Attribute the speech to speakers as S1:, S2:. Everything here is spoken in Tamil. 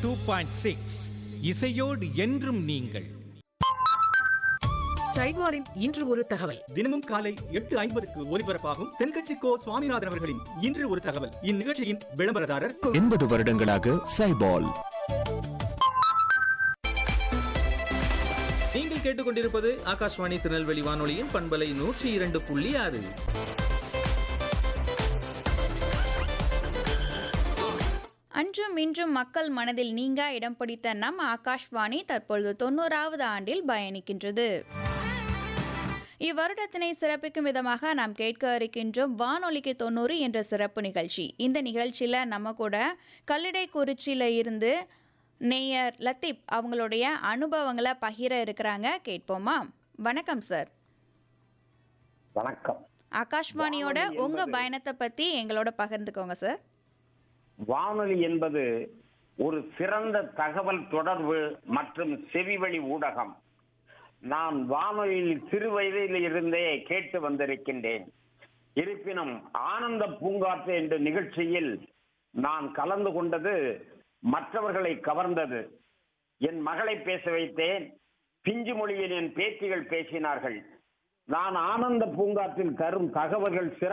S1: டூ பாயிண்ட் சிக்ஸ் இசையோடு என்றும் நீங்கள்
S2: சைட்வாரின் இன்று ஒரு தகவல்
S3: தினமும் காலை எட்டு ஐம்பதுக்கு ஒலிபரப்பாகும் தென்கட்சி கோ சுவாமிநாதன் அவர்களின் இன்று ஒரு தகவல் இந்நிகழ்ச்சியின் விளம்பரதாரர்
S4: எண்பது வருடங்களாக சைபால்
S5: நீங்கள் கேட்டுக்கொண்டிருப்பது ஆகாஷ்வாணி திருநெல்வேலி வானொலியின் பண்பலை நூற்றி இரண்டு புள்ளி ஆறு
S6: அன்றும் இன்றும் மக்கள் மனதில் நீங்கா இடம் பிடித்த நம் ஆகாஷ்வாணி தற்பொழுது தொண்ணூறாவது ஆண்டில் பயணிக்கின்றது இவ்வருடத்தினை சிறப்பிக்கும் விதமாக நாம் கேட்க இருக்கின்றோம் வானொலிக்கு தொண்ணூறு என்ற சிறப்பு நிகழ்ச்சி இந்த நிகழ்ச்சியில் நம்ம கூட கல்லிடைக்குறிச்சியில் இருந்து நேயர் லத்தீப் அவங்களுடைய அனுபவங்களை பகிர இருக்கிறாங்க கேட்போமா வணக்கம் சார்
S7: வணக்கம்
S6: ஆகாஷ்வாணியோட
S7: வானொலி
S6: உங்க
S7: என்பது-
S6: பயணத்தை பத்தி எங்களோட பகிர்ந்துக்கோங்க சார்
S7: வானொலி என்பது ஒரு சிறந்த தகவல் தொடர்பு மற்றும் செவிவழி ஊடகம் நான் வானொலியில் சிறு வயதில் இருந்தே கேட்டு வந்திருக்கின்றேன் இருப்பினும் ஆனந்த பூங்காற்று என்ற நிகழ்ச்சியில் நான் கலந்து கொண்டது மற்றவர்களை கவர்ந்தது என் மகளை பேச வைத்தேன் பிஞ்சு மொழியில் என் பேத்திகள் பேசினார்கள் நான் ஆனந்த பூங்காற்றில் தரும் தகவல்கள் சிறப்பு